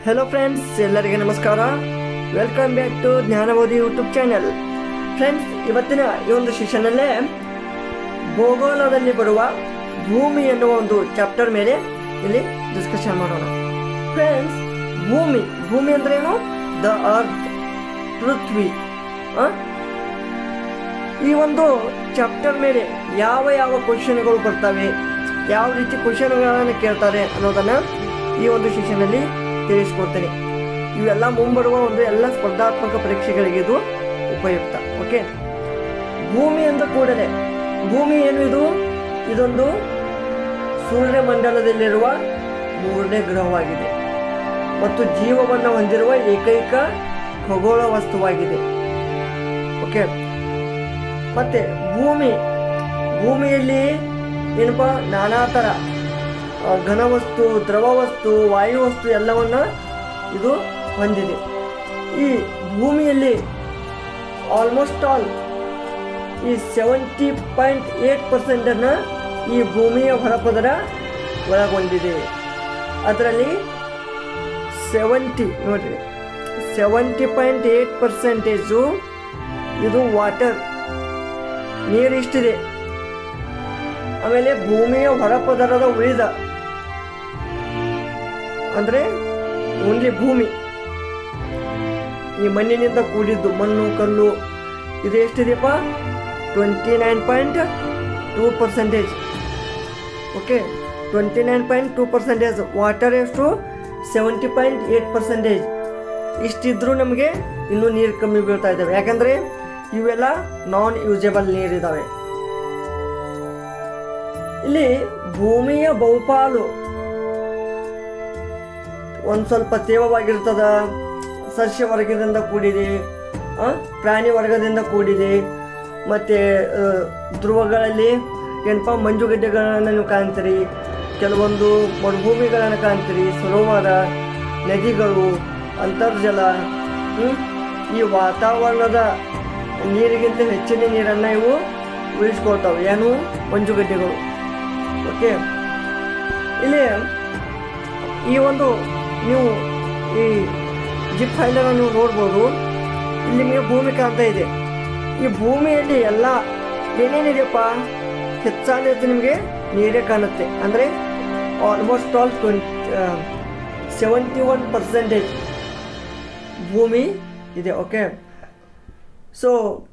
Hello friends ಎಲ್ಲರಿಗೆ ನಮಸ್ಕಾರ welcome back to Jnanabodhi YouTube channel friends ಇವತ್ತಿನ ಈ ಒಂದು ಸೆಷನ್ನಲ್ಲೇ ಭೂಗೋಳದಲ್ಲಿ ಬರುವ ಭೂಮಿ ಎನ್ನುವ ಒಂದು ಚಾಪ್ಟರ್ ಮೇಲೆ ಇಲ್ಲಿ ಡಿಸ್ಕಷನ್ ಮಾಡೋಣ ಫ್ರೆಂಡ್ಸ್ ಭೂಮಿ ಭೂಮಿ ಅಂದ್ರೇನು ದ ಅರ್ತ್ ಪೃಥ್ವಿ ಆ? ಈ ಒಂದು ಚಾಪ್ಟರ್ ಮೇಲೆ ಯಾವ ಯಾವ ಕ್ವಶನ್ಗಳು ಬರ್ತವೆ ಯಾವ ರೀತಿ ಕ್ವಶನ್ಗಳನ್ನು ಕೇಳ್ತಾರೆ ಅನ್ನೋದನ್ನ ಈ ಒಂದು ಸೆಷನಲ್ಲಿ ತಿಳಿಸ್ಕೊಡ್ತೇನೆ ಇವೆಲ್ಲ ಮುಂಬರುವ ಒಂದು ಎಲ್ಲ ಸ್ಪರ್ಧಾತ್ಮಕ ಪರೀಕ್ಷೆಗಳಿಗೆ ಇದು ಉಪಯುಕ್ತ ಓಕೆ ಭೂಮಿ ಅಂದ ಕೂಡಲೇ ಭೂಮಿ ಏನು ಇದು ಇದೊಂದು ಸೂರ್ಯಮಂಡಲದಲ್ಲಿರುವ ಮೂರನೇ ಗ್ರಹವಾಗಿದೆ ಮತ್ತು ಜೀವವನ್ನು ಹೊಂದಿರುವ ಏಕೈಕ ಖಗೋಳ ವಸ್ತುವಾಗಿದೆ ಓಕೆ ಮತ್ತೆ ಭೂಮಿ ಭೂಮಿಯಲ್ಲಿ ಏನಪ್ಪ ನಾನಾ ಥರ ಆ, ಘನವಸ್ತು ದ್ರವ ವಸ್ತು ವಾಯು ವಸ್ತು ಎಲ್ಲವನ್ನ ಇದು ಹೊಂದಿದೆ ಈ ಭೂಮಿಯಲ್ಲಿ ಆಲ್ಮೋಸ್ಟ್ ಆಲ್ ಈ ಸೆವೆಂಟಿ ಪಾಯಿಂಟ್ ಏಟ್ ಪರ್ಸೆಂಟನ್ನು ಈ ಭೂಮಿಯ ಹೊರಪದರ ಒಳಗೊಂಡಿದೆ ಅದರಲ್ಲಿ ಸೆವೆಂಟಿ ನೋಡ್ರಿ ಸೆವೆಂಟಿ ಪಾಯಿಂಟ್ ಏಟ್ ಪರ್ಸೆಂಟೇಜು ಇದು ವಾಟರ್ ನೀರು ಇಷ್ಟಿದೆ ಆಮೇಲೆ ಭೂಮಿಯ ಹೊರಪದರದ ಉಳಿದ ಅಂದ್ರೆ ಓನ್ಲಿ ಭೂಮಿ ಈ ಮಣ್ಣಿನಿಂದ ಕೂಡಿದ್ದು ಮಣ್ಣು ಕಲ್ಲು ಇದು ಎಷ್ಟಿದೆಯಪ್ಪ twenty nine point two percentage okay twenty nine point two percentage water ಎಷ್ಟು ಸೆವೆಂಟಿ ಪಾಯಿಂಟ್ ಏಟ್ ಪರ್ಸೆಂಟೇಜ್ ಇಷ್ಟಿದ್ರೂ ನಮಗೆ ಇನ್ನೂ ನೀರು ಕಮ್ಮಿ ಬೀಳ್ತಾ ಇದ್ದಾವೆ ಯಾಕಂದರೆ ಇವೆಲ್ಲ ನಾನ್ ಯೂಸೇಬಲ್ ನೀರಿದ್ದಾವೆ ಇಲ್ಲಿ ಭೂಮಿಯ ಬಹುಪಾಲು ಒಂದು ಸ್ವಲ್ಪ ತೇವವಾಗಿರ್ತದ ಸಸ್ಯ ವರ್ಗದಿಂದ ಕೂಡಿದೆ ಆ, ಪ್ರಾಣಿ ವರ್ಗದಿಂದ ಕೂಡಿದೆ ಮತ್ತು ಧ್ರುವಗಳಲ್ಲಿ ಏನಪ್ಪ ಮಂಜುಗಡ್ಡೆಗಳನ್ನು ನೀವು ಕಾಣ್ತೀರಿ ಕೆಲವೊಂದು ಮರುಭೂಮಿಗಳನ್ನು ಕಾಣ್ತೀರಿ ಸರೋವರ ನದಿಗಳು ಅಂತರ್ಜಲ ಹ್ಮ್? ಈ ವಾತಾವರಣದ ನೀರಿಗಿಂತ ಹೆಚ್ಚಿನ ನೀರನ್ನು ಇವು ಉಳಿಸ್ಕೊಳ್ತಾವೆ ಏನು ಮಂಜುಗಡ್ಡೆಗಳು ಓಕೆ ಇಲ್ಲಿ ಈ ಒಂದು ನೀವು ಈ ಜಿಪ್ ಫೈಲನ್ನು ನೀವು ನೋಡ್ಬೋದು ಇಲ್ಲಿ ನಿಮಗೆ ಭೂಮಿ ಕಾಣ್ತಾ ಇದೆ ಈ ಭೂಮಿಯಲ್ಲಿ ಎಲ್ಲ ಏನೇನಿದೆಯಪ್ಪ ಹೆಚ್ಚಾನ ಹೆಚ್ಚು ನಿಮಗೆ ನೀರೇ ಕಾಣುತ್ತೆ ಅಂದರೆ almost all twenty seventy one percentage ಭೂಮಿ ಇದೆ ಓಕೆ ಸೊ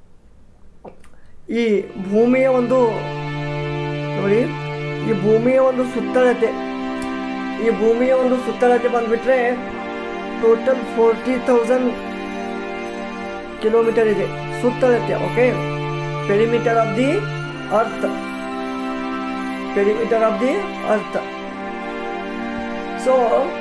ಈ ಭೂಮಿಯ ಒಂದು ನೋಡಿ ಈ ಭೂಮಿಯ ಒಂದು ಸುತ್ತಳತೆ ಈ ಭೂಮಿಯ ಒಂದು ಸುತ್ತಳತೆ ಬಂದ್ಬಿಟ್ರೆ ಟೋಟಲ್ ಫೋರ್ಟಿ ತೌಸಂಡ್ ಕಿಲೋಮೀಟರ್ ಇದೆ ಸುತ್ತಳತೆ okay perimeter of the earth perimeter of the earth so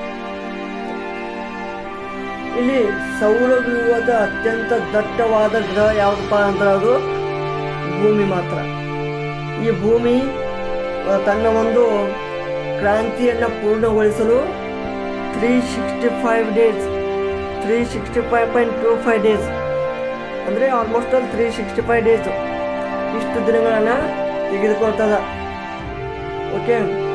ಇಲ್ಲಿ ಸೌರವ್ಯೂಹದ ಅತ್ಯಂತ ದಟ್ಟವಾದ ಗ್ರಹ ಯಾವುದಪ್ಪ ಅಂದ್ರೆ ಅದು ಭೂಮಿ ಮಾತ್ರ ಈ ಭೂಮಿ ಆ, ತನ್ನ ಒಂದು ಕ್ರಾಂತಿಯನ್ನು ಪೂರ್ಣಗೊಳಿಸಲು three sixty five days three sixty five point two five days ಅಂದರೆ almost all three sixty five days ಇಷ್ಟು ದಿನಗಳನ್ನು ತೆಗೆದುಕೊಳ್ತದ ಓಕೆ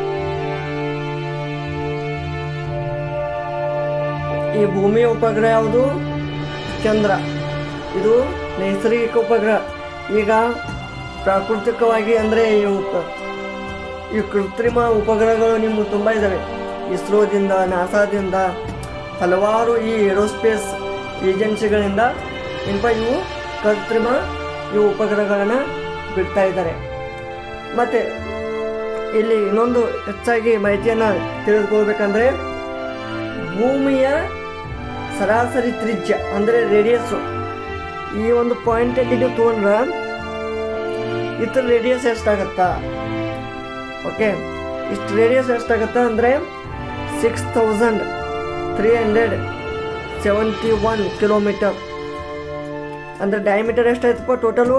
ಈ ಭೂಮಿಯ ಉಪಗ್ರಹ ಯಾವುದು ಚಂದ್ರ ಇದು ನೈಸರ್ಗಿಕ ಉಪಗ್ರಹ ಈಗ ಪ್ರಾಕೃತಿಕವಾಗಿ ಅಂದರೆ ಈ ಉಪ ಈ ಕೃತ್ರಿಮ ಉಪಗ್ರಹಗಳು ನಿಮ್ಮ ತುಂಬ ಇದ್ದಾವೆ ಇಸ್ರೋದಿಂದ ನಾಸಾದಿಂದ ಹಲವಾರು ಈ ಏರೋಸ್ಪೇಸ್ ಏಜೆನ್ಸಿಗಳಿಂದ ಏನಪ್ಪ ಇವು ಕೃತ್ರಿಮ ಈ ಉಪಗ್ರಹಗಳನ್ನು ಬಿಡ್ತಾ ಇದ್ದಾರೆ ಮತ್ತು ಇಲ್ಲಿ ಇನ್ನೊಂದು ಹೆಚ್ಚಾಗಿ ಮಾಹಿತಿಯನ್ನು ತಿಳಿದುಕೊಳ್ಬೇಕಂದ್ರೆ ಭೂಮಿಯ ಸರಾಸರಿ ತ್ರಿಜ್ಯ ಅಂದರೆ ರೇಡಿಯಸ್ಸು ಈ ಒಂದು ಪಾಯಿಂಟಲ್ಲಿ ನೀವು ತೊಗೊಂಡ್ರೆ ಇದ್ರ ರೇಡಿಯಸ್ ಎಷ್ಟಾಗತ್ತಾ ಓಕೆ ಇಷ್ಟು ರೇಡಿಯಸ್ ಎಷ್ಟಾಗತ್ತಾ ಅಂದರೆ six thousand three hundred seventy one kilometre ಅಂದರೆ ಡಯಾಮೀಟರ್ ಎಷ್ಟಾಯ್ತಪ್ಪ ಟೋಟಲು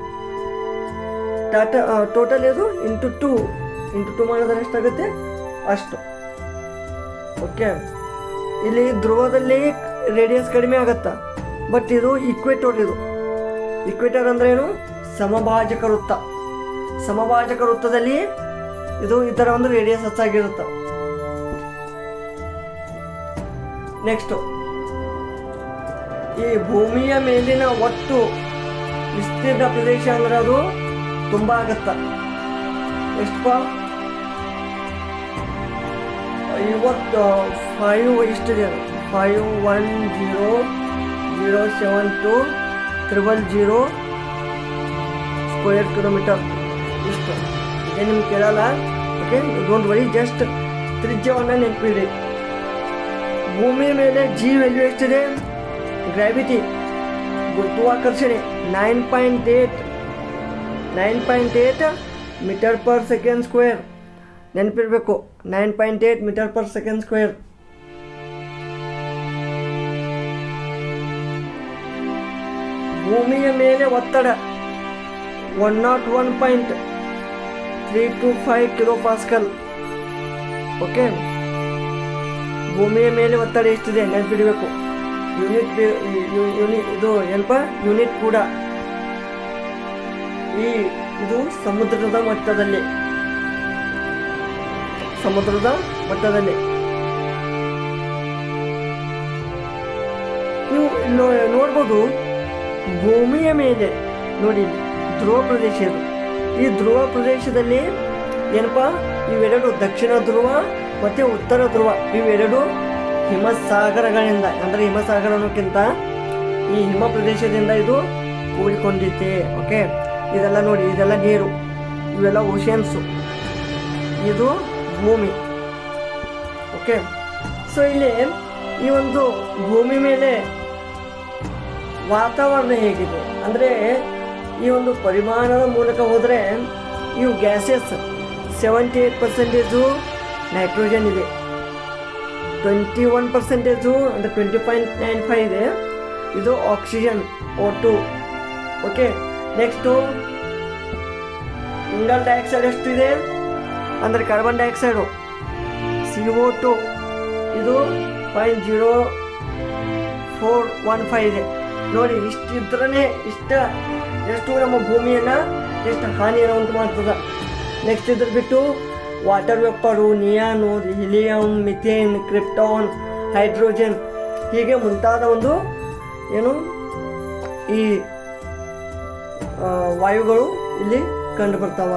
ಟಾಟಾ ಟೋಟಲ್ ಇದು ಇಂಟು ಟು ಇಂಟು ಟು ಮಾಡಿದ್ರೆ ಎಷ್ಟಾಗುತ್ತೆ ಅಷ್ಟು ಓಕೆ ಇಲ್ಲಿ ಧ್ರುವದಲ್ಲಿ ರೇಡಿಯಸ್ ಕಡಿಮೆ ಆಗತ್ತಾ ಬಟ್ ಇದು ಇಕ್ವೇಟರ್ ಇದು ಇಕ್ವೇಟರ್ ಅಂದ್ರೆ ಏನು ಸಮಭಾಜಕ ವೃತ್ತ ಸಮಭಾಜಕ ವೃತ್ತದಲ್ಲಿ ಇದು ಇದರ ಒಂದು ರೇಡಿಯಸ್ ಹೆಚ್ಚಾಗಿರುತ್ತೆ ನೆಕ್ಸ್ಟು ಈ ಭೂಮಿಯ ಮೇಲಿನ ಒಟ್ಟು ವಿಸ್ತೀರ್ಣ ಪ್ರದೇಶ ಅಂದ್ರೆ ಅದು ತುಂಬ ಆಗತ್ತ ಎಷ್ಟಪ್ಪ ಐವತ್ತು ಫೈವ್ ಎಷ್ಟಿದೆ ಅದು five one zero zero seven two triple zero square kilometre ಇಷ್ಟು ಇದೇ ನಿಮ್ಗೆ ಕೇಳಲ್ಲ ಓಕೆ ಡೋಂಟ್ ವರಿ ಜಸ್ಟ್ ತ್ರಿಜ್ಯವನ್ನು ನೆನಪಿಡಿ ಭೂಮಿ ಮೇಲೆ ಜಿ ವ್ಯಾಲ್ಯೂ ಎಷ್ಟಿದೆ ಗ್ರಾವಿಟಿ ಗುರುತ್ವಾಕರ್ಷಣೆ nine point eight nine point eight metre per second square ನೆನಪಿರಬೇಕು nine point eight metre per second square ಭೂಮಿಯ ಮೇಲೆ ಒತ್ತಡ one naught one point three two five kilo pascal okay ಭೂಮಿಯ ಮೇಲೆ ಒತ್ತಡ ಎಷ್ಟಿದೆ ನೆನಪಿಡಬೇಕು ಯೂನಿಟ್ ಯೂನಿಟ್ ಇದು ಏನಪ್ಪ ಯೂನಿಟ್ ಕೂಡ ಈ ಇದು ಸಮುದ್ರದ ಮಟ್ಟದಲ್ಲಿ ಸಮುದ್ರದ ಮಟ್ಟದಲ್ಲಿ ನೀವು ನೋ- ನೋಡ್ಬೋದು ಭೂಮಿಯ ಮೇಲೆ ನೋಡಿ ಇಲ್ಲಿ ಧ್ರುವ ಪ್ರದೇಶ ಇದು ಈ ಧ್ರುವ ಪ್ರದೇಶದಲ್ಲಿ ಏನಪ್ಪ ಇವೆರಡು ದಕ್ಷಿಣ ಧ್ರುವ ಮತ್ತೆ ಉತ್ತರ ಧ್ರುವ ಇವೆರಡು ಹಿಮಸಾಗರಗಳಿಂದ ಅಂದರೆ ಹಿಮಸಾಗರ ಅನ್ನೋಕ್ಕಿಂತ ಈ ಹಿಮ ಪ್ರದೇಶದಿಂದ ಇದು ಕೂಡಿಕೊಂಡಿದೆ ಓಕೆ ಇದೆಲ್ಲ ನೋಡಿ ಇದೆಲ್ಲ ನೀರು ಇವೆಲ್ಲ ಓಷನ್ಸು ಇದು ಭೂಮಿ ಓಕೆ ಸೊ ಇಲ್ಲಿ ಈ ಒಂದು ಭೂಮಿ ಮೇಲೆ ವಾತಾವರಣ ಹೇಗಿದೆ ಅಂದರೆ ಈ ಒಂದು ಪರಿಮಾಣದ ಮೂಲಕ ಹೋದರೆ ಇವು gases seventy eight percentage nitrogen ಇದೆ ಟ್ವೆಂಟಿ ಒನ್ ಪರ್ಸೆಂಟೇಜು ಅಂದರೆ ಟ್ವೆಂಟಿ ಪಾಯಿಂಟ್ ನೈನ್ ಫೈವ್ ಇದೆ ಇದು oxygen O two okay next ಇಂಗಾಲ್ ಡೈಆಕ್ಸೈಡ್ ಎಷ್ಟಿದೆ ಅಂದರೆ carbon dioxide C O two ಇದು point zero four one five ಇದೆ ನೋಡಿ ಇಷ್ಟು ಇದ್ರೇ ಇಷ್ಟ ಎಷ್ಟು ನಮ್ಮ ಭೂಮಿಯನ್ನು ಎಷ್ಟು ಹಾನಿಯನ್ನು ಉಂಟು ಮಾಡ್ತದೆ ನೆಕ್ಸ್ಟ್ ಇದ್ರ ಬಿಟ್ಟು water vapour neon helium methane krypton hydrogen ಹೀಗೆ ಮುಂತಾದ ಒಂದು ಏನು ಈ ಆ, ವಾಯುಗಳು ಇಲ್ಲಿ ಕಂಡು ಬರ್ತಾವ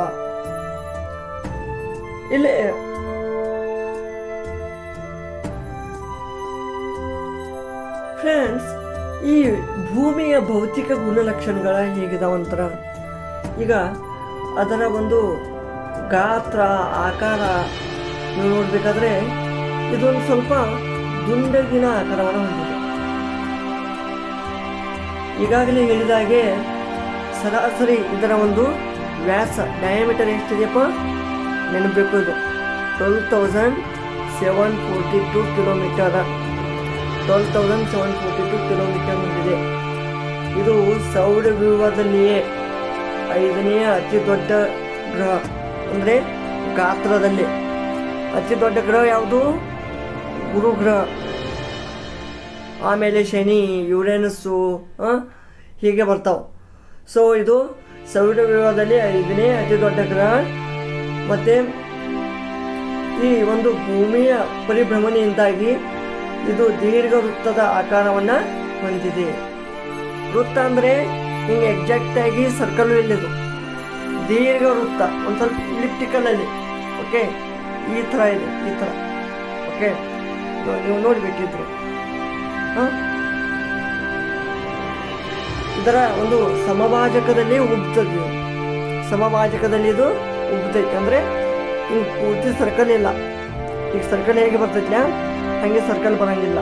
ಇಲ್ಲಿ ಫ್ರೆಂಡ್ಸ್ ಈ ಭೂಮಿಯ ಭೌತಿಕ ಗುಣಲಕ್ಷಣಗಳ ಹೇಗಿದಾವಂತರ ಈಗ ಅದರ ಒಂದು ಗಾತ್ರ ಆಕಾರ ನೀವು ನೋಡಬೇಕಾದ್ರೆ ಇದೊಂದು ಸ್ವಲ್ಪ ದುಂಡಗಿನ ಆಕಾರವನ್ನು ಹೊಂದಿದೆ ಈಗಾಗಲೇ ಹೇಳಿದ ಹಾಗೆ ಸರಾಸರಿ ಇದರ ಒಂದು ವ್ಯಾಸ ಡಯಾಮೀಟರ್ ಎಷ್ಟಿದೆಯಪ್ಪ ನೆನಪಬೇಕು ಇದು twelve thousand seven forty two kilometre twelve thousand seven forty two kilometre ಹೊಂದಿದೆ ಇದು ಸೌರ ವ್ಯೂಹದಲ್ಲಿಯೇ ಐದನೇ ಅತಿ ದೊಡ್ಡ ಗ್ರಹ ಅಂದರೆ ಗಾತ್ರದಲ್ಲಿ ಅತಿ ದೊಡ್ಡ ಗ್ರಹ ಯಾವುದು ಗುರು ಗ್ರಹ ಆಮೇಲೆ ಶನಿ ಯುರೇನಸ್ಸು ಆ, ಹೀಗೆ ಬರ್ತಾವೆ ಸೊ ಇದು ಸೌರ ವ್ಯೂಹದಲ್ಲಿ ಐದನೇ ಅತಿ ದೊಡ್ಡ ಗ್ರಹ ಮತ್ತು ಈ ಒಂದು ಭೂಮಿಯ ಪರಿಭ್ರಮಣೆಯಿಂದಾಗಿ ಇದು ದೀರ್ಘ ವೃತ್ತದ ಆಕಾರವನ್ನು ಹೊಂದಿದೆ ವೃತ್ತ ಅಂದರೆ ಹಿಂಗೆ ಎಕ್ಸಾಕ್ಟ್ ಆಗಿ ಸರ್ಕಲ್ ಇಲ್ಲಿದು ದೀರ್ಘ ವೃತ್ತ ಒಂದು ಸ್ವಲ್ಪ ಇಲಿಪ್ಟಿಕಲ್ ಅಲ್ಲಿ ಓಕೆ ಈ ಥರ ಇದೆ ಈ ಥರ ಓಕೆ ನೀವು ನೋಡಬೇಕಿದ್ರೆ ಹಾಂ ಇದರ ಒಂದು ಸಮಭಾಜಕದಲ್ಲಿ ಉಬ್ತದೆ ಇದು. ಸಮಭಾಜಕದಲ್ಲಿ ಇದು ಉಬ್ತೈತೆ ಅಂದರೆ ಹಿಂಗೆ ಪೂರ್ತಿ ಸರ್ಕಲ್ ಇಲ್ಲ ಈಗ ಸರ್ಕಲ್ ಹೇಗೆ ಬರ್ತೈತ್ಲ ಹಾಗೆ ಸರ್ಕಲ್ ಬರಂಗಿಲ್ಲ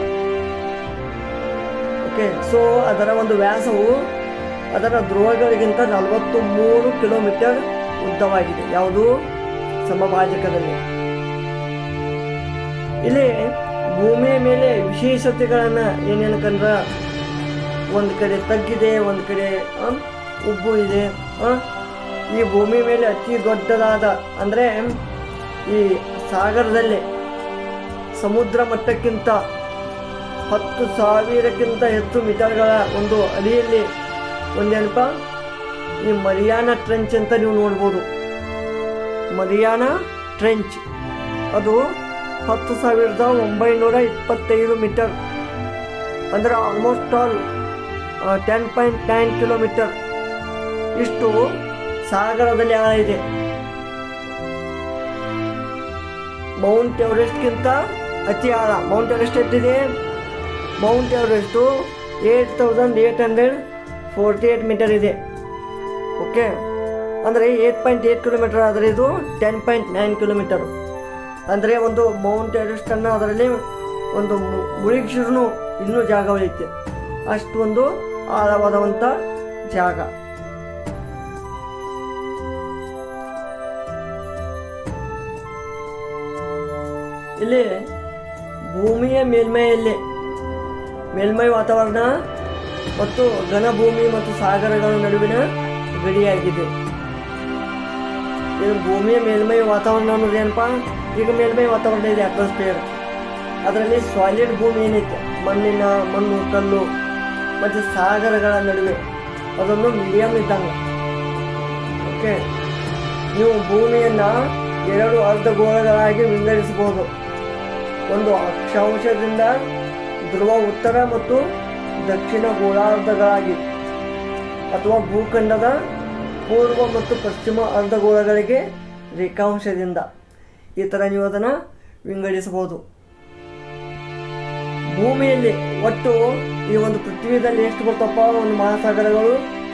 ಓಕೆ ಸೊ ಅದರ ಒಂದು ವ್ಯಾಸವು ಅದರ ಧ್ರುವಗಳಿಗಿಂತ ನಲವತ್ತು ಮೂರು ಕಿಲೋಮೀಟರ್ ಉದ್ದವಾಗಿದೆ ಯಾವುದು ಸಮಭಾಜಕದಲ್ಲಿ ಇಲ್ಲಿ ಭೂಮಿಯ ಮೇಲೆ ವಿಶೇಷತೆಗಳನ್ನು ಏನೇನು ಕಂಡ್ರ ಒಂದು ಕಡೆ ತಗ್ಗಿದೆ ಒಂದು ಕಡೆ ಆ, ಉಬ್ಬು ಇದೆ ಆ, ಈ ಭೂಮಿ ಮೇಲೆ ಅತಿ ದೊಡ್ಡದಾದ ಅಂದರೆ ಈ ಸಾಗರದಲ್ಲಿ ಸಮುದ್ರ ಮಟ್ಟಕ್ಕಿಂತ ಹತ್ತು ಸಾವಿರಕ್ಕಿಂತ ಹೆಚ್ಚು ಮೀಟರ್ಗಳ ಒಂದು ಅಡಿಯಲ್ಲಿ ಒಂದೇನಪ್ಪ ಈ ಮರಿಯಾನ ಟ್ರೆಂಚ್ ಅಂತ ನೀವು ನೋಡ್ಬೋದು ಮರಿಯಾನ ಟ್ರೆಂಚ್ ಅದು ಹತ್ತು ಸಾವಿರದ ಒಂಬೈನೂರ ಇಪ್ಪತ್ತೈದು ಮೀಟರ್ ಅಂದರೆ almost all ten point nine kilometre ಇಷ್ಟು ಸಾಗರದಲ್ಲಿ ಆಳ ಇದೆ ಮೌಂಟ್ ಎವರೆಸ್ಟ್ಗಿಂತ ಅತಿ ಆಳ ಮೌಂಟ್ ಎವರೆಸ್ಟ್ ಎಷ್ಟಿದೆ Mount Everest eight thousand eight hundred forty eight metre ಇದೆ ಓಕೆ ಅಂದರೆ ಏಟ್ ಪಾಯಿಂಟ್ ಏಟ್ ಕಿಲೋಮೀಟರ್ ಆದರೆ ಇದು ಟೆನ್ ಪಾಯಿಂಟ್ ನೈನ್ ಕಿಲೋಮೀಟರ್ ಅಂದರೆ ಒಂದು ಮೌಂಟ್ ಎವರೆಸ್ಟನ್ನು ಅದರಲ್ಲಿ ಒಂದು ಮು- ಮುಳುಗಿಸಿದ್ರು ಇನ್ನೂ ಜಾಗ ಉಳಿಯುತ್ತೆ ಅಷ್ಟೊಂದು ಆಳವಾದಂಥ ಜಾಗ ಇಲ್ಲಿ ಭೂಮಿಯ ಮೇಲ್ಮೈಯಲ್ಲಿ ಮೇಲ್ಮೈ ವಾತಾವರಣ ಮತ್ತು ಘನಭೂಮಿ ಮತ್ತು ಸಾಗರಗಳ ನಡುವಿನ ಗಡಿಯಾಗಿದೆ ಇದು ಭೂಮಿಯ ಮೇಲ್ಮೈ ವಾತಾವರಣ ಅನ್ನೋದು ಏನಪ್ಪ ಈಗ ಮೇಲ್ಮೈ ವಾತಾವರಣ ಇದೆ ಅಟ್ಮಾಸ್ಫಿಯರ್ ಅದರಲ್ಲಿ ಸಾಲಿಡ್ ಭೂಮಿ ಏನೈತೆ ಮಣ್ಣಿನ ಮಣ್ಣು ಕಲ್ಲು ಮತ್ತು ಸಾಗರಗಳ ನಡುವೆ ಅದೊಂದು ಮೀಡಿಯಂ ಇದ್ದಂಗೆ ಓಕೆ ನೀವು ಭೂಮಿಯನ್ನು ಎರಡು ಅರ್ಧಗೋಳಗಳಾಗಿ ವಿಂಗಡಿಸಬಹುದು ಒಂದು ಅಕ್ಷಾಂಶದಿಂದ ಧ್ರುವ ಉತ್ತರ ಮತ್ತು ದಕ್ಷಿಣ ಗೋಳಾರ್ಧಗಳಾಗಿ ಅಥವಾ ಭೂಖಂಡದ ಪೂರ್ವ ಮತ್ತು ಪಶ್ಚಿಮ ಅರ್ಧಗೋಳಗಳಿಗೆ ರೇಖಾಂಶದಿಂದ ಈ ಥರ ನೀವು ಅದನ್ನು ವಿಂಗಡಿಸಬಹುದು ಭೂಮಿಯಲ್ಲಿ ಒಟ್ಟು ಈ ಒಂದು ಪೃಥ್ವಿದಲ್ಲಿ ಎಷ್ಟು ಬರ್ತಪ್ಪ ಒಂದು ಮಹಾಸಾಗರಗಳು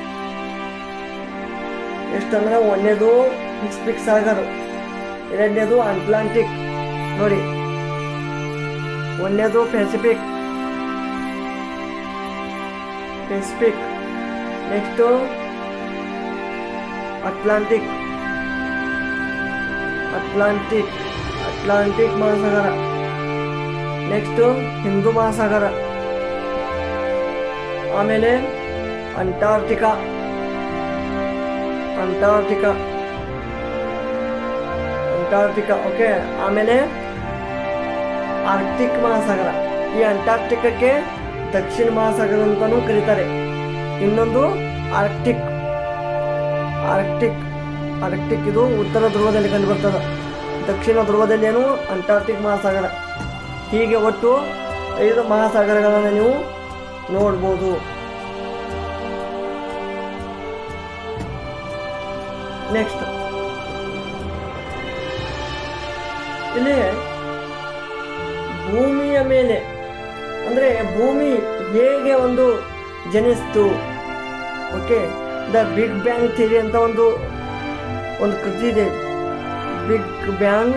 ಎಷ್ಟಂದ್ರೆ ಒಂದನೇದು ಪೆಸಿಫಿಕ್ ಸಾಗರ ಎರಡನೇದು ಅಟ್ಲಾಂಟಿಕ್ ನೋಡಿ ಒಂದನೇದು Pacific Pacific next Atlantic Atlantic Atlantic ಮಹಾಸಾಗರ ನೆಕ್ಸ್ಟು ಹಿಂದೂ ಮಹಾಸಾಗರ ಆಮೇಲೆ ಅಂಟಾರ್ಟಿಕಾ ಅಂಟಾರ್ಟಿಕಾ ಅಂಟಾರ್ಟಿಕಾ ಓಕೆ ಆಮೇಲೆ ಆರ್ಕ್ಟಿಕ್ ಮಹಾಸಾಗರ ಈ ಅಂಟಾರ್ಟಿಕಕ್ಕೆ ದಕ್ಷಿಣ ಮಹಾಸಾಗರ ಅಂತಲೂ ಕರೀತಾರೆ ಇನ್ನೊಂದು ಆರ್ಕ್ಟಿಕ್ ಆರ್ಕ್ಟಿಕ್ ಆರ್ಕ್ಟಿಕ್ ಇದು ಉತ್ತರ ಧ್ರುವದಲ್ಲಿ ಕಂಡುಬರ್ತದೆ ದಕ್ಷಿಣ ಧ್ರುವದಲ್ಲಿ ಏನು ಅಂಟಾರ್ಟಿಕ್ ಮಹಾಸಾಗರ ಹೀಗೆ ಒಟ್ಟು ಐದು ಮಹಾಸಾಗರಗಳನ್ನು ನೀವು ನೋಡ್ಬೋದು ನೆಕ್ಸ್ಟ್ ಇಲ್ಲಿ ಭೂಮಿಯ ಮೇಲೆ ಅಂದರೆ ಭೂಮಿ ಹೇಗೆ ಒಂದು ಜನಿಸ್ತು okay the big bang theory ಅಂತ ಒಂದು ಒಂದು ಕೃತಿ ಇದೆ big bang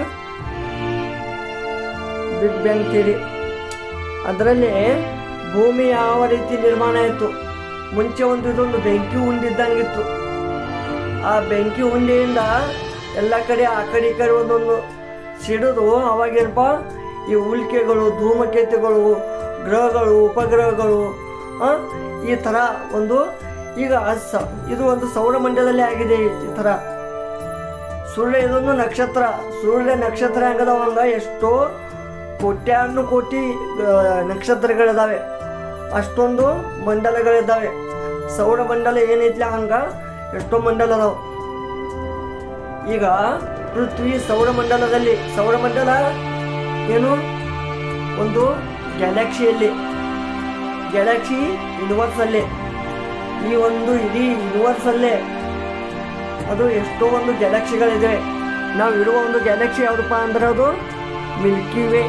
big bang theory ಅದರಲ್ಲಿ ಭೂಮಿ ಯಾವ ರೀತಿ ನಿರ್ಮಾಣ ಆಯಿತು ಮುಂಚೆ ಒಂದು ಇದೊಂದು ಬೆಂಕಿ ಉಂಡಿದ್ದಂಗಿತ್ತು ಆ ಬೆಂಕಿ ಉಂಡೆಯಿಂದ ಎಲ್ಲ ಕಡೆ ಆ ಕಡೆ ಈ ಕಡೆ ಒಂದೊಂದು ಸಿಡಿದು ಅವಾಗೇನಪ್ಪ ಈ ಉಲ್ಕೆಗಳು ಧೂಮಕೇತುಗಳು ಗ್ರಹಗಳು ಉಪಗ್ರಹಗಳು ಆ, ಈ ಥರ ಒಂದು ಈಗ ಸ ಇದು ಒಂದು ಸೌರಮಂಡಲದಲ್ಲಿ ಆಗಿದೆ ಈ ಥರ ಸೂರ್ಯ ಇದೊಂದು ನಕ್ಷತ್ರ ಸೂರ್ಯ ನಕ್ಷತ್ರ ಹೆಂಗದವಂಗ ಎಷ್ಟೋ ಕೋಟ್ಯಾನು ಕೋಟಿ ಆ, ನಕ್ಷತ್ರಗಳಿದಾವೆ ಅಷ್ಟೊಂದು ಮಂಡಲಗಳಿದ್ದಾವೆ ಸೌರಮಂಡಲ ಏನೈತ್ಲ ಹಂಗ ಎಷ್ಟೋ ಮಂಡಲ ಅದಾವ ಈಗ ಪೃಥ್ವಿ ಸೌರಮಂಡಲದಲ್ಲಿ ಸೌರಮಂಡಲ ಏನು ಒಂದು ಗ್ಯಾಲಕ್ಸಿಯಲ್ಲಿ ಗ್ಯಾಲಕ್ಸಿ ಯೂನಿವರ್ಸಲ್ಲೇ ಈ ಒಂದು ಇಡೀ ಯೂನಿವರ್ಸಲ್ಲೇ ಅದು ಎಷ್ಟೋ ಒಂದು ಗ್ಯಾಲಕ್ಸಿಗಳಿದೆ ನಾವು ಇರುವ ಒಂದು ಗ್ಯಾಲಕ್ಸಿ ಯಾವುದಪ್ಪ ಅಂದ್ರೆ ಅದು ಮಿಲ್ಕಿ ವೇ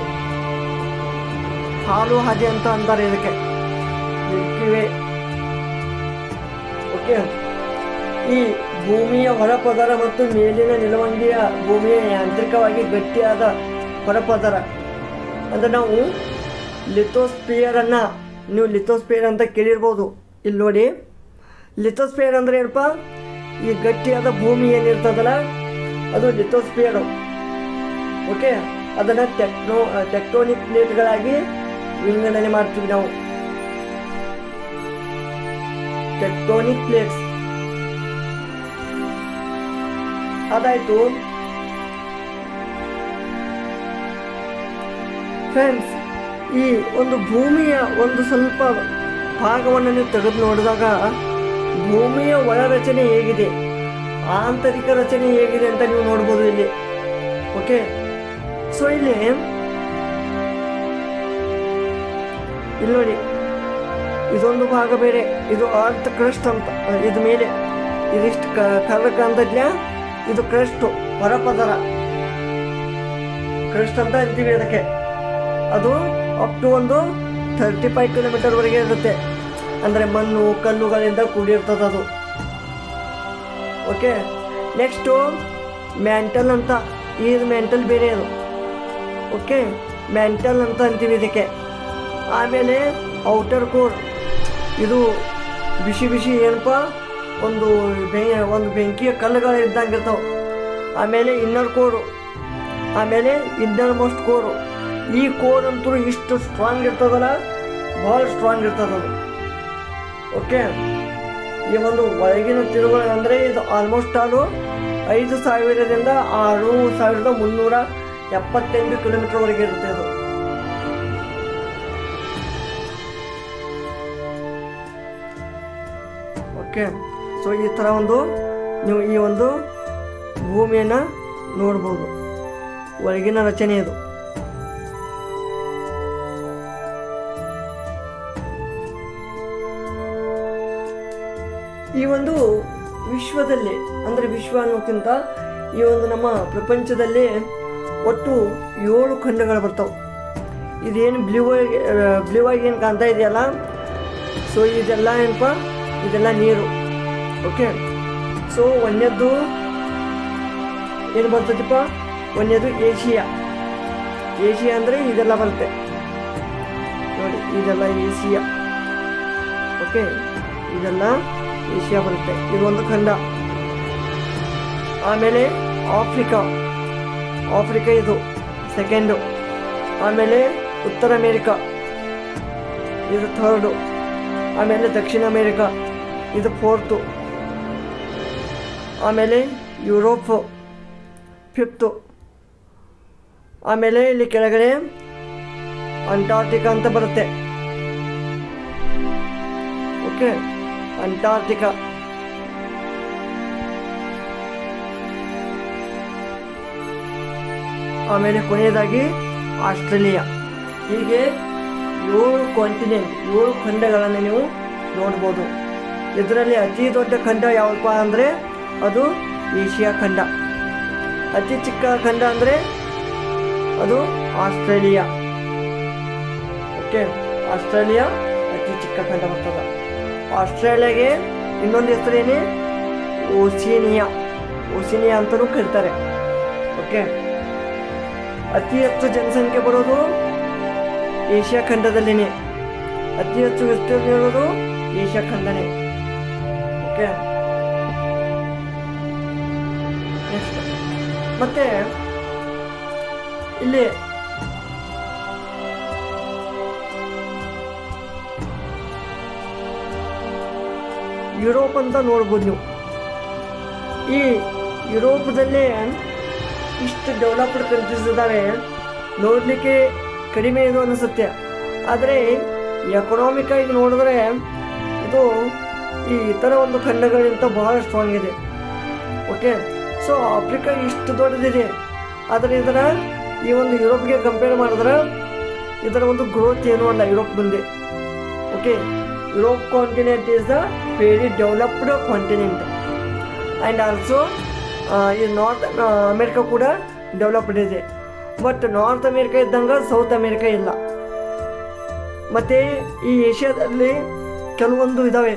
ಹಾಲು ಹಾಗೆ ಅಂತ ಅಂತಾರೆ ಇದಕ್ಕೆ ಮಿಲ್ಕಿ ವೇ ಓಕೆ ಈ ಭೂಮಿಯ ಹೊರಪದರ ಮತ್ತು ಮೇಲಿನ ನಿಲುವಂಗಿಯ ಭೂಮಿಯ ಯಾಂತ್ರಿಕವಾಗಿ ಗಟ್ಟಿಯಾದ ಹೊರಪದರ ಅಂದ್ರೆ ನಾವು ಲಿಥೋಸ್ಪಿಯರ್ ಅನ್ನ ನೀವು ಲಿಥೋಸ್ಪಿಯರ್ ಅಂತ ಕೇಳಿರ್ಬೋದು ಇಲ್ಲಿ ನೋಡಿ ಲಿಥೋಸ್ಪಿಯರ್ ಅಂದ್ರೆ ಏನಪ್ಪ ಈ ಗಟ್ಟಿಯಾದ ಭೂಮಿ ಏನಿರ್ತದಲ್ಲ ಅದು ಲಿಥೋಸ್ಪಿಯರ್ ಓಕೆ ಅದನ್ನ ಟೆಕ್ನೋ ಟೆಕ್ಟೋನಿಕ್ ಪ್ಲೇಟ್ಗಳಾಗಿ ವಿಂಗಡಣೆ ಮಾಡ್ತೀವಿ ನಾವು ಟೆಕ್ಟೋನಿಕ್ ಪ್ಲೇಟ್ಸ್ ಅದಾಯ್ತು ಫ್ರೆಂಡ್ಸ್ ಈ ಒಂದು ಭೂಮಿಯ ಒಂದು ಸ್ವಲ್ಪ ಭಾಗವನ್ನು ನೀವು ತೆಗೆದು ನೋಡಿದಾಗ ಭೂಮಿಯ ಒಳ ರಚನೆ ಹೇಗಿದೆ ಆಂತರಿಕ ರಚನೆ ಹೇಗಿದೆ ಅಂತ ನೀವು ನೋಡ್ಬೋದು ಇಲ್ಲಿ ಓಕೆ ಸೊ ಇಲ್ಲಿ ಇಲ್ಲಿ ನೋಡಿ ಇದೊಂದು ಭಾಗ ಬೇರೆ ಇದು ಅರ್ತ್ ಕ್ರಸ್ಟ್ ಅಂತ ಇದು ಮೇಲೆ ಇದಿಷ್ಟು ಕ ಕರ್ರಕ ಅಂತದ್ಲ ಇದು ಕ್ರಸ್ಟ್ ಹೊರಪದರ ಕ್ರಸ್ಟ್ ಅಂತ ಅಂತೀವಿ ಅದಕ್ಕೆ ಅದು ಅಪ್ ಟು ಒಂದು ಥರ್ಟಿ ಫೈವ್ ಕಿಲೋಮೀಟರ್ವರೆಗೆ ಇರುತ್ತೆ ಅಂದರೆ ಮಣ್ಣು ಕಲ್ಲುಗಳಿಂದ ಕೂಡಿರ್ತದೆ ಅದು ಓಕೆ ನೆಕ್ಸ್ಟು ಮ್ಯಾಂಟಲ್ ಅಂತ ಇದು ಮ್ಯಾಂಟಲ್ ಬೇರೆ ಅದು ಓಕೆ ಮ್ಯಾಂಟಲ್ ಅಂತ ಅಂತೀವಿ ಇದಕ್ಕೆ ಆಮೇಲೆ ಔಟರ್ ಕೋರ್ ಇದು ಬಿಸಿ ಬಿಸಿ ಏನಪ್ಪ ಒಂದು ಬೆ ಒಂದು ಬೆಂಕಿಯ ಕಲ್ಲುಗಳು ಇದ್ದಂಗೆ ಇರ್ತಾವೆ ಆಮೇಲೆ ಇನ್ನರ್ ಕೋರು ಆಮೇಲೆ ಇನ್ನರ್ ಮೋಸ್ಟ್ ಕೋರು ಈ ಕೋರ್ ಅಂತೂ ಇಷ್ಟು ಸ್ಟ್ರಾಂಗ್ ಇರ್ತದಲ್ಲ ಭಾಳ ಸ್ಟ್ರಾಂಗ್ ಇರ್ತದೆ ಅದು ಓಕೆ ಈ ಒಂದು ಒಳಗಿನ ತಿರುಗಳು ಅಂದರೆ ಇದು ಆಲ್ಮೋಸ್ಟ್ ಆಲು ಐದು ಸಾವಿರದಿಂದ ಆರು ಸಾವಿರದ ಮುನ್ನೂರ ಎಪ್ಪತ್ತೆಂಟು ಕಿಲೋಮೀಟರ್ವರೆಗೆ ಇರುತ್ತೆ ಅದು ಓಕೆ ಸೊ ಈ ಥರ ಒಂದು ನೀವು ಈ ಒಂದು ಭೂಮಿಯನ್ನು ನೋಡ್ಬೋದು ಒಳಗಿನ ರಚನೆ ಇದು ಈ ಒಂದು ವಿಶ್ವದಲ್ಲಿ ಅಂದರೆ ವಿಶ್ವ ಅನ್ನೋಕ್ಕಿಂತ ಈ ಒಂದು ನಮ್ಮ ಪ್ರಪಂಚದಲ್ಲಿ ಒಟ್ಟು ಏಳು ಖಂಡಗಳು ಬರ್ತಾವೆ ಇದೇನು ಬ್ಲೂ ಆಗಿ ಬ್ಲೂ ಆಗಿ ಏನು ಕಾಣ್ತಾ ಇದೆಯಲ್ಲ ಸೊ ಇದೆಲ್ಲ ಏನಪ್ಪ ಇದೆಲ್ಲ ನೀರು ಓಕೆ ಸೊ ಒಂದನೇದ್ದು ಏನು ಬರ್ತೈತಿಪ್ಪ ಒಂದನೇದು ಏಷಿಯಾ ಏಷಿಯಾ ಅಂದರೆ ಇದೆಲ್ಲ ಬರುತ್ತೆ ನೋಡಿ ಇದೆಲ್ಲ ಏಷಿಯಾ ಓಕೆ ಇದೆಲ್ಲ ಏಷ್ಯಾ ಬರುತ್ತೆ ಇದು ಒಂದು ಖಂಡ ಆಮೇಲೆ ಆಫ್ರಿಕಾ ಆಫ್ರಿಕಾ ಇದು ಸೆಕೆಂಡು ಆಮೇಲೆ ಉತ್ತರ ಅಮೇರಿಕಾ ಇದು ಥರ್ಡು ಆಮೇಲೆ ದಕ್ಷಿಣ ಅಮೇರಿಕಾ ಇದು ಫೋರ್ತು ಆಮೇಲೆ ಯುರೋಪ್ ಫಿಫ್ತು ಆಮೇಲೆ ಇಲ್ಲಿ ಕೆಳಗಡೆ ಅಂಟಾರ್ಟಿಕಾ ಅಂತ ಬರುತ್ತೆ ಓಕೆ ಅಂಟಾರ್ಟಿಕಾ ಆಮೇಲೆ ಕೊನೆಯದಾಗಿ ಆಸ್ಟ್ರೇಲಿಯಾ ಹೀಗೆ ಏಳು ಕಾಂಟಿನೆಂಟ್ ಏಳು ಖಂಡಗಳನ್ನು ನೀವು ನೋಡ್ಬೋದು ಇದರಲ್ಲಿ ಅತಿ ದೊಡ್ಡ ಖಂಡ ಯಾವಪ್ಪ ಅಂದರೆ ಅದು ಏಷ್ಯಾ ಖಂಡ ಅತಿ ಚಿಕ್ಕ ಖಂಡ ಅಂದರೆ ಅದು ಆಸ್ಟ್ರೇಲಿಯಾ ಓಕೆ ಆಸ್ಟ್ರೇಲಿಯಾ ಅತಿ ಚಿಕ್ಕ ಖಂಡ ಬರ್ತದೆ ಆಸ್ಟ್ರೇಲಿಯಾಗೆ ಇನ್ನೊಂದು ಹೆಸರೇನೆ ಓಸಿನಿಯಾ ಓಸಿನಿಯಾ ಅಂತಲೂ ಕರೀತಾರೆ ಓಕೆ ಅತಿ ಹೆಚ್ಚು ಜನಸಂಖ್ಯೆ ಬರೋದು ಏಷ್ಯಾ ಖಂಡದಲ್ಲಿನೇ ಅತಿ ಹೆಚ್ಚು ವಿಸ್ತೀರ್ಣ ಇರೋದು ಏಷ್ಯಾ ಖಂಡನೇ ಓಕೆ ನೆಕ್ಸ್ಟ್ ಮತ್ತೆ ಇಲ್ಲಿ ಯುರೋಪ್ ಅಂತ ನೋಡ್ಬೋದು ನೀವು ಈ ಯುರೋಪದಲ್ಲಿ ಇಷ್ಟು ಡೆವಲಪ್ಡ್ ಕಂಟ್ರೀಸ್ ಇದ್ದಾವೆ ನೋಡಲಿಕ್ಕೆ ಕಡಿಮೆ ಇದು ಅನಿಸುತ್ತೆ ಆದರೆ ಎಕನಾಮಿಕ್ ಆಗಿ ನೋಡಿದ್ರೆ ಇದು ಈ ಇತರ ಒಂದು ಖಂಡಗಳಿಗಿಂತ ಬಹಳ ಸ್ಟ್ರಾಂಗ್ ಇದೆ ಓಕೆ ಸೊ ಆಫ್ರಿಕಾ ಇಷ್ಟು ದೊಡ್ಡದಿದೆ ಆದರೆ ಇದರ ಈ ಒಂದು ಯುರೋಪ್ಗೆ ಕಂಪೇರ್ ಮಾಡಿದ್ರೆ ಇದರ ಒಂದು ಗ್ರೋತ್ ಏನೂ ಅಲ್ಲ ಯುರೋಪ್ ಮುಂದೆ okay Europe continent is the very developed continent and also ಈ ನಾರ್ತ್ ಅಮೇರಿಕಾ ಕೂಡ ಡೆವಲಪ್ಡ್ ಇದೆ ಬಟ್ ನಾರ್ತ್ ಅಮೇರಿಕಾ ಇದ್ದಂಗೆ ಸೌತ್ ಅಮೇರಿಕಾ ಇಲ್ಲ ಮತ್ತು ಈ ಏಷ್ಯಾದಲ್ಲಿ ಕೆಲವೊಂದು ಇದ್ದಾವೆ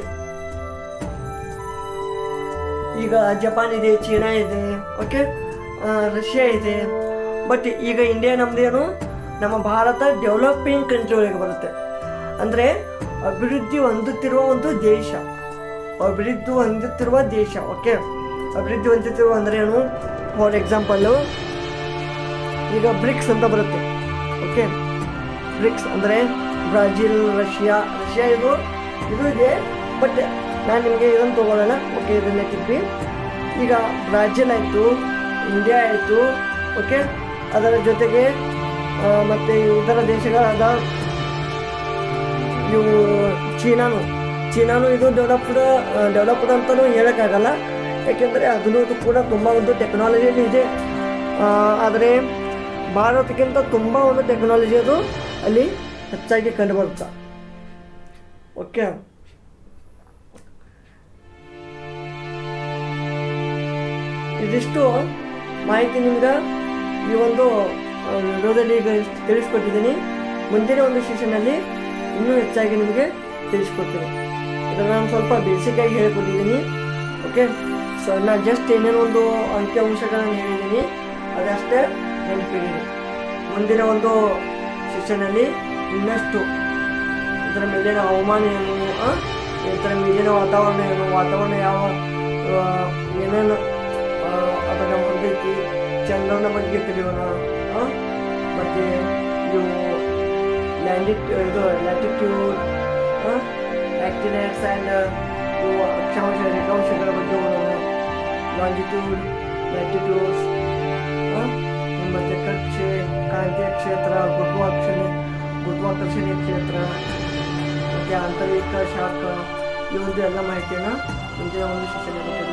ಈಗ ಜಪಾನ್ ಇದೆ ಚೀನಾ ಇದೆ ಓಕೆ ರಷ್ಯಾ ಇದೆ ಬಟ್ ಈಗ ಇಂಡಿಯಾ ನಮ್ಮದೇನು ನಮ್ಮ ಭಾರತ ಡೆವಲಪಿಂಗ್ ಕಂಟ್ರಿ ಒಳಗೆ ಬರುತ್ತೆ ಅಂದರೆ ಅಭಿವೃದ್ಧಿ ಹೊಂದುತ್ತಿರುವ ಒಂದು ದೇಶ ಅಭಿವೃದ್ಧಿ ಹೊಂದುತ್ತಿರುವ ದೇಶ ಓಕೆ ಅಭಿವೃದ್ಧಿ ಹೊಂದುತ್ತಿರುವ ಅಂದರೆ ಏನು ಫಾರ್ ಎಕ್ಸಾಂಪಲ್ಲು ಈಗ ಬ್ರಿಕ್ಸ್ ಅಂತ ಬರುತ್ತೆ ಓಕೆ ಬ್ರಿಕ್ಸ್ ಅಂದರೆ ಬ್ರಾಜಿಲ್ ರಷ್ಯಾ ರಷ್ಯಾ ಇದು ಇದು ಇದೆ ಬಟ್ ನಾನು ನಿಮಗೆ ಇದನ್ನು ತೊಗೊಳ್ಳಲ್ಲ ಓಕೆ ಇದನ್ನೇ ತಿಪ್ಪಿ ಈಗ ಬ್ರಾಜಿಲ್ ಆಯಿತು ಇಂಡಿಯಾ ಆಯಿತು ಓಕೆ ಅದರ ಜೊತೆಗೆ ಆ, ಮತ್ತೆ ಇತರ ದೇಶಗಳಾದ ಇವು ಚೀನಾನು ಚೀನಾನು ಇದು ಡೆವಲಪ್ಡ್ ಡೆವಲಪ್ಡ್ ಅಂತಲೂ ಹೇಳೋಕ್ಕಾಗಲ್ಲ ಯಾಕೆಂದರೆ ಅದನ್ನು ಕೂಡ ತುಂಬ ಒಂದು ಟೆಕ್ನಾಲಜಿಯಲ್ಲಿ ಇದೆ ಆ, ಆದರೆ ಭಾರತಕ್ಕಿಂತ ತುಂಬ ಒಂದು ಟೆಕ್ನಾಲಜಿ ಅದು ಅಲ್ಲಿ ಹೆಚ್ಚಾಗಿ ಕಂಡುಬರುತ್ತೆ ಓಕೆ ಇದಿಷ್ಟು ಮಾಹಿತಿ ನಿಮ್ಗೆ ಈ ಒಂದು ಆ, ವಿಡಿಯೋದಲ್ಲಿ ಈಗ ಇಷ್ಟು ತಿಳಿಸ್ಕೊಟ್ಟಿದ್ದೀನಿ ಮುಂದಿನ ಒಂದು ಸೆಷನಲ್ಲಿ ಇನ್ನೂ ಹೆಚ್ಚಾಗಿ ನಿಮಗೆ ತಿಳಿಸ್ಕೊಡ್ತೀನಿ ಇದನ್ನು ನಾನು ಸ್ವಲ್ಪ ಬೇಸಿಕ್ಕಾಗಿ ಹೇಳ್ಕೊಟ್ಟಿದ್ದೀನಿ ಓಕೆ ಸೊ ನಾನು ಜಸ್ಟ್ ಏನೇನೋ ಒಂದು ಅಂಕಿ ಅಂಶಗಳನ್ನು ಹೇಳಿದ್ದೀನಿ ಅದಷ್ಟೇ ನೆನಪಿದ್ದೀನಿ ಮುಂದಿನ ಒಂದು ಸೆಷನಲ್ಲಿ ಇನ್ನಷ್ಟು ಇದರ ಮೇಲಿನ ಹವಾಮಾನ ಏನು ಆ? ಇದರ ಮೇಲಿನ ವಾತಾವರಣ ಏನು ವಾತಾವರಣ ಯಾವ ಆ, ಏನೇನು ಆ, ಅದನ್ನು ಹೊಂದೈತಿ ಚಂದ್ರನ ಬಗ್ಗೆ ತಿಳಿಯೋಣ ಆ? ಮತ್ತೆ ಇವು ಲ್ಯಾಂಡಿಟ್ ಇದು ಲ್ಯಾಟಿಟ್ಯೂಡ್ ಆಕ್ಟಿನೇಟ್ಸ್ ಆ್ಯಂಡ್ ಇವು ಅಕ್ಷಾಂಶ ರೇಖಾಂಶಗಳ ಬಗ್ಗೆ ಓದೋಣ ಲಾಂಜಿಟ್ಯೂಡ್ ಲ್ಯಾಟಿಟ್ಯೂಡ್ಸ್ ಮತ್ತು ಕಕ್ಷೆ ಕಾಂತೀಯ ಕ್ಷೇತ್ರ ಗುರುತ್ವಾಕರ್ಷಣೆ ಗುರುತ್ವಾಕರ್ಷಣೆಯ ಕ್ಷೇತ್ರ ಮತ್ತು ಆಂತರಿಕ ಶಾಖ ಇವ್ರದ್ದು ಎಲ್ಲ ಮಾಹಿತಿಯನ್ನು ಮುಂದಿನ ಒಂದು ಶಿಕ್ಷಣ